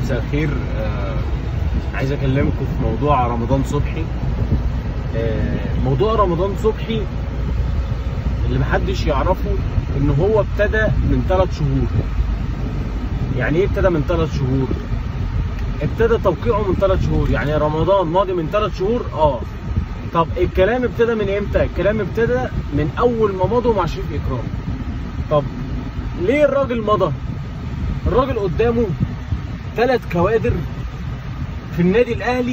مساء الخير آه عايز اكلمكم في موضوع رمضان صبحي آه موضوع رمضان صبحي اللي محدش يعرفه ان هو ابتدى من ثلاث شهور يعني ايه ابتدى من ثلاث شهور ابتدى توقيعه من ثلاث شهور يعني رمضان ماضي من ثلاث شهور اه طب الكلام ابتدى من امتى الكلام ابتدى من اول ما مضوا مع شريف اكرام طب ليه الراجل مضى الراجل قدامه ثلاث كوادر في النادي الاهلي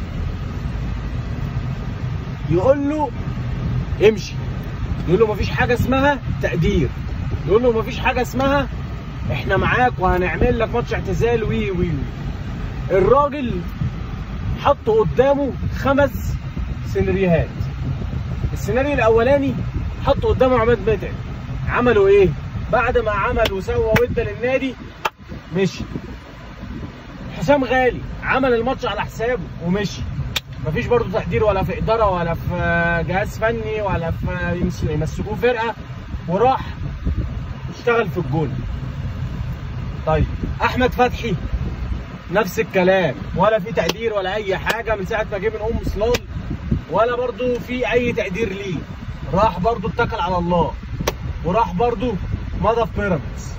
يقول له امشي يقول له مفيش حاجه اسمها تقدير يقول له مفيش حاجه اسمها احنا معاك وهنعمل لك ماتش اعتزال وي وي الراجل حط قدامه خمس سيناريوهات السيناريو الاولاني حط قدامه عماد متعب عملوا ايه بعد ما عمل وسوى وادى للنادي مشي حسام غالي عمل الماتش على حسابه ومشي مفيش برضه تقدير ولا في اداره ولا في جهاز فني ولا في يمسكوه فرقه وراح اشتغل في الجول طيب احمد فتحي نفس الكلام ولا في تقدير ولا اي حاجه من ساعه ما جه من ام صلال ولا برضه في اي تقدير ليه راح برضه اتكل على الله وراح برضه مضى في بيراميدز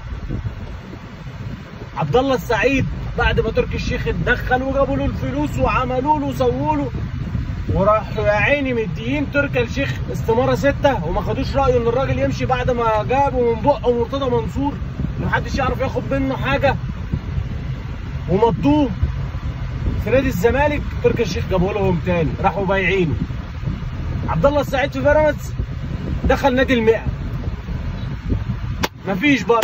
عبد الله السعيد بعد ما تركي الشيخ اتدخل وجابوا له الفلوس وعملوا له وسووا له وراح يا عيني مديين تركي الشيخ استماره سته وما خدوش رايه ان الراجل يمشي بعد ما جابوا من بقه مرتضى منصور محدش يعرف ياخد منه حاجه ومضوه في نادي الزمالك تركي الشيخ جابوا لهم تاني راحوا بايعينه عبد الله السعيد في بيراميدز دخل نادي المئة مفيش برضه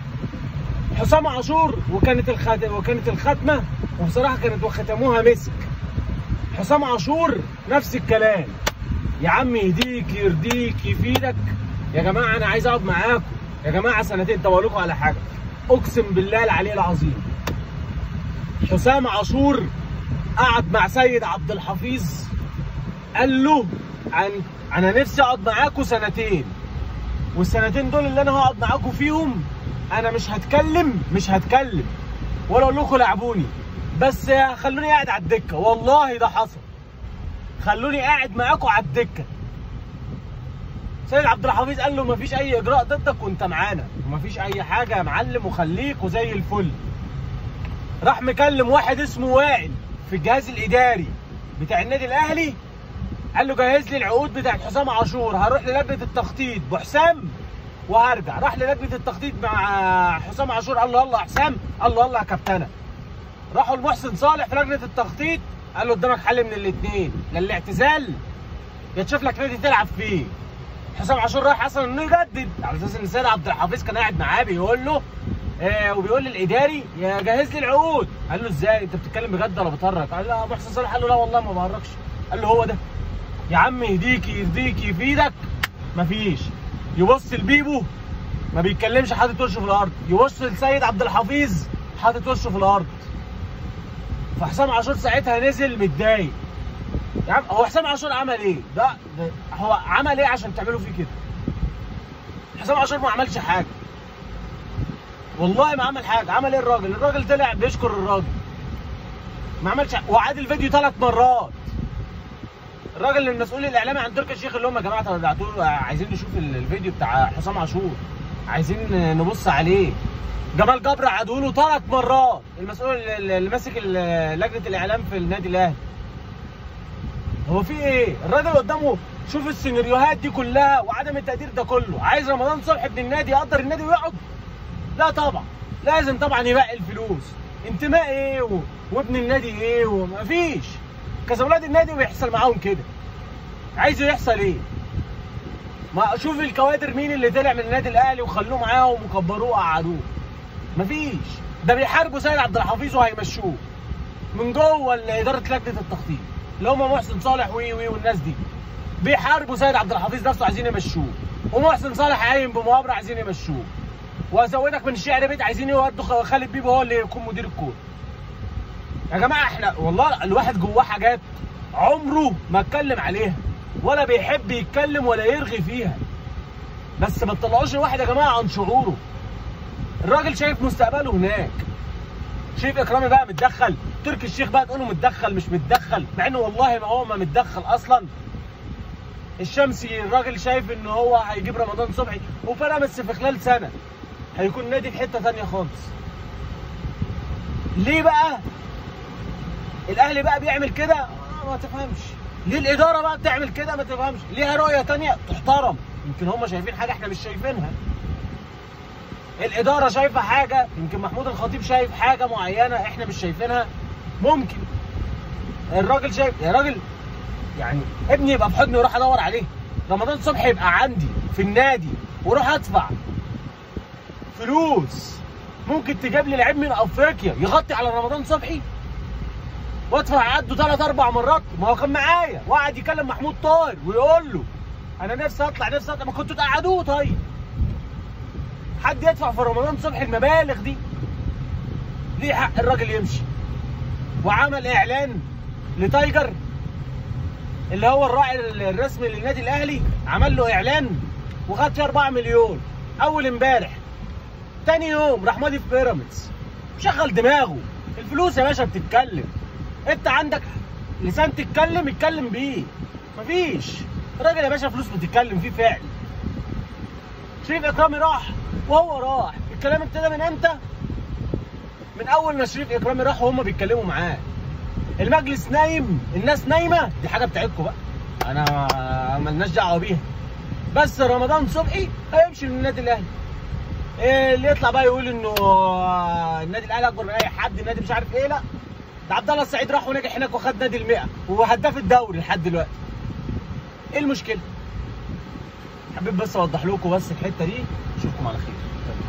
حسام عاشور وكانت الخات... وكانت الختمه وبصراحه كانت وختموها مسك حسام عاشور نفس الكلام يا عم يهديك يرضيك يفيدك يا جماعه انا عايز اقعد معاكم يا جماعه سنتين طب اقول لكم على حاجه اقسم بالله العلي العظيم حسام عاشور قعد مع سيد عبد الحفيظ قال له عن انا نفسي اقعد معاكم سنتين والسنتين دول اللي انا هقعد معاكم فيهم انا مش هتكلم مش هتكلم ولا اقول لكم لعبوني بس خلوني قاعد على الدكه والله ده حصل خلوني قاعد معاكم على الدكه سيد عبد الحفيظ قال له مفيش اي اجراء ضدك وانت معانا ومفيش اي حاجه يا معلم وخليك وزي الفل راح مكلم واحد اسمه وائل في الجهاز الاداري بتاع النادي الاهلي قال له جهز لي العقود بتاعت حسام عاشور هروح للجنه التخطيط بحسام وهرجع راح للجنه التخطيط مع حسام عاشور قال له يلا يا حسام قال له يلا يا كابتنه راحوا لمحسن صالح في لجنه التخطيط قال له قدامك حل من الاثنين لا الاعتزال يا تشوف لك نادي تلعب فيه حسام عاشور رايح اصلا انه يجدد على اساس ان سيد عبد الحفيظ كان قاعد معاه بيقول له آه وبيقول للاداري يا جهز لي العقود قال له ازاي انت بتتكلم بجد ولا بتهرج قال له محسن صالح قال له لا والله ما بهرجش قال له هو ده يا عم يهديك يرضيك يفيدك مفيش يبص لبيبو ما بيتكلمش حاطط وشه في الارض يبص لسيد عبد الحفيظ حاطط وشه في الارض فحسام عاشور ساعتها نزل متضايق يا عم هو حسام عاشور عمل ايه؟ ده, ده هو عمل ايه عشان تعملوا فيه كده؟ حسام عاشور ما عملش حاجه والله ما عمل حاجه عمل ايه الراجل؟ الراجل طلع بيشكر الراجل ما عملش حاجة. وعاد الفيديو ثلاث مرات الراجل المسؤول الاعلامي عن تركي الشيخ اللي هم يا جماعه طلعتوا له عايزين نشوف الفيديو بتاع حسام عاشور عايزين نبص عليه جمال جبر عادوا له ثلاث مرات المسؤول اللي ماسك لجنه الاعلام في النادي الاهلي هو في ايه الراجل قدامه شوف السيناريوهات دي كلها وعدم التقدير ده كله عايز رمضان صبحي ابن النادي يقدر النادي ويقعد لا طبعا لازم طبعا يبقى الفلوس انتماء ايه و... وابن النادي ايه ومفيش كاولاد النادي بيحصل معاهم كده عايزه يحصل ايه ما شوف الكوادر مين اللي طلع من النادي الاهلي وخلوه معاهم وكبروه وقعدوه مفيش ده بيحاربوا سيد عبد الحفيظ وهيمشوه من جوه اداره لجنه التخطيط اللي هم محسن صالح وي وي والناس دي بيحاربوا سيد عبد الحفيظ نفسه عايزين يمشوه ومحسن صالح قايم بمؤامره عايزين يمشوه وازودك من الشعر بيت عايزين يودوا خالد بيبو هو اللي يكون مدير الكوره يا جماعه احنا والله الواحد جواه حاجات عمره ما اتكلم عليها ولا بيحب يتكلم ولا يرغي فيها بس ما تطلعوش الواحد يا جماعه عن شعوره الراجل شايف مستقبله هناك شريف اكرامي بقى متدخل تركي الشيخ بقى تقوله متدخل مش متدخل مع انه والله ما هو ما متدخل اصلا الشمسي الراجل شايف ان هو هيجيب رمضان صبحي وبيراميدز في خلال سنه هيكون نادي في حته ثانيه خالص ليه بقى الاهلي بقى بيعمل كده آه ما تفهمش ليه الاداره بقى بتعمل كده ما تفهمش ليها رؤيه تانية تحترم يمكن هم شايفين حاجه احنا مش شايفينها الاداره شايفه حاجه يمكن محمود الخطيب شايف حاجه معينه احنا مش شايفينها ممكن الراجل شايف يا راجل يعني ابني يبقى في حضني واروح ادور عليه رمضان صبحي يبقى عندي في النادي واروح ادفع فلوس ممكن تجيب لي لعيب من افريقيا يغطي على رمضان صبحي وادفع عقده ثلاث اربع مرات ما هو كان معايا وقعد يكلم محمود طاهر ويقول له انا نفسي اطلع نفسي اطلع ما كنتوا تقعدوه طيب حد يدفع في رمضان صبحي المبالغ دي ليه حق الراجل يمشي وعمل اعلان لتايجر اللي هو الراعي الرسمي للنادي الاهلي عمل له اعلان وخد فيه 4 مليون اول امبارح تاني يوم راح ماضي في بيراميدز شغل دماغه الفلوس يا باشا بتتكلم انت عندك لسان تتكلم اتكلم بيه مفيش الراجل يا باشا فلوس بتتكلم فيه فعل شريف اكرامي راح وهو راح الكلام ابتدى من امتى من اول ما شريف اكرامي راح وهم بيتكلموا معاه المجلس نايم الناس نايمه دي حاجه بتاعتكم بقى انا ملناش دعوه بيها بس رمضان صبحي هيمشي من النادي الاهلي إيه اللي يطلع بقى يقول انه النادي الاهلي اكبر من اي حد النادي مش عارف ايه لا ده عبد الله السعيد راح ونجح هناك وخد نادي المئة وهداف الدوري لحد دلوقتي ايه المشكله حبيت بس اوضح لكم بس الحته دي اشوفكم على خير